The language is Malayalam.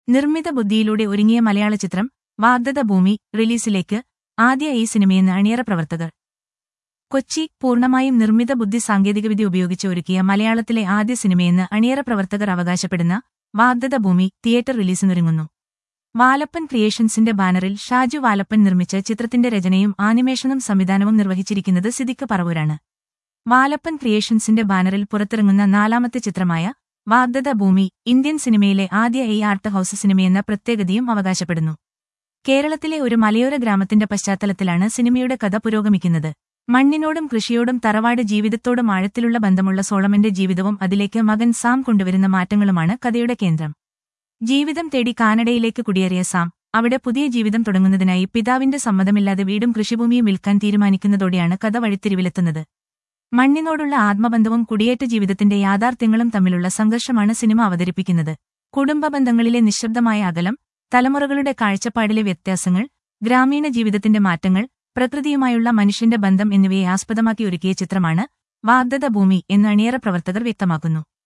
നിർമ്മിത ബുദ്ധിയിലൂടെ ഒരുങ്ങിയ മലയാള ചിത്രം വാഗ്ദത്ത ഭൂമി റിലീസിലേക്ക് ആദ്യ ഈ സിനിമയെന്ന് അണിയറ പ്രവർത്തകർ കൊച്ചി പൂർണ്ണമായും നിർമ്മിത ബുദ്ധി സാങ്കേതികവിദ്യ ഉപയോഗിച്ച് ഒരുക്കിയ മലയാളത്തിലെ ആദ്യ സിനിമയെന്ന് അണിയറ പ്രവർത്തകർ അവകാശപ്പെടുന്ന വാഗ്ദത്ത ഭൂമി തിയേറ്റർ റിലീസിനൊരുങ്ങുന്നു വാലപ്പൻ ക്രിയേഷൻസിന്റെ ബാനറിൽ ഷാജു വാലപ്പൻ നിർമ്മിച്ച ചിത്രത്തിന്റെ രചനയും ആനിമേഷനും സംവിധാനവും നിർവഹിച്ചിരിക്കുന്നത് സിദിക്ക് പറവൂരാണ് വാലപ്പൻ ക്രിയേഷൻസിന്റെ ബാനറിൽ പുറത്തിറങ്ങുന്ന നാലാമത്തെ ചിത്രമായ വാഗ്ദത്ത ഭൂമി ഇന്ത്യൻ സിനിമയിലെ ആദ്യ ഈ ആർട്ട് ഹൌസ് സിനിമയെന്ന പ്രത്യേകതയും അവകാശപ്പെടുന്നു കേരളത്തിലെ ഒരു മലയോര ഗ്രാമത്തിന്റെ പശ്ചാത്തലത്തിലാണ് സിനിമയുടെ കഥ പുരോഗമിക്കുന്നത് മണ്ണിനോടും കൃഷിയോടും തറവാട് ജീവിതത്തോടും ആഴത്തിലുള്ള ബന്ധമുള്ള സോളമന്റെ ജീവിതവും അതിലേക്ക് മകൻ സാം കൊണ്ടുവരുന്ന മാറ്റങ്ങളുമാണ് കഥയുടെ കേന്ദ്രം ജീവിതം തേടി കാനഡയിലേക്ക് കുടിയേറിയ സാം അവിടെ പുതിയ ജീവിതം തുടങ്ങുന്നതിനായി പിതാവിന്റെ സമ്മതമില്ലാതെ വീടും കൃഷിഭൂമിയും വിൽക്കാൻ തീരുമാനിക്കുന്നതോടെയാണ് കഥ വഴിത്തിരിവിലെത്തുന്നത് മണ്ണിനോടുള്ള ആത്മബന്ധവും കുടിയേറ്റ ജീവിതത്തിന്റെ യാഥാർത്ഥ്യങ്ങളും തമ്മിലുള്ള സംഘർഷമാണ് സിനിമ അവതരിപ്പിക്കുന്നത് കുടുംബ ബന്ധങ്ങളിലെ നിശബ്ദമായ അകലം തലമുറകളുടെ കാഴ്ചപ്പാടിലെ വ്യത്യാസങ്ങൾ ഗ്രാമീണ ജീവിതത്തിന്റെ മാറ്റങ്ങൾ പ്രകൃതിയുമായുള്ള മനുഷ്യന്റെ ബന്ധം എന്നിവയെ ആസ്പദമാക്കി ഒരുക്കിയ ചിത്രമാണ് വാഗ്ദത്ത ഭൂമി എന്ന് അണിയറ പ്രവർത്തകർ വ്യക്തമാക്കുന്നു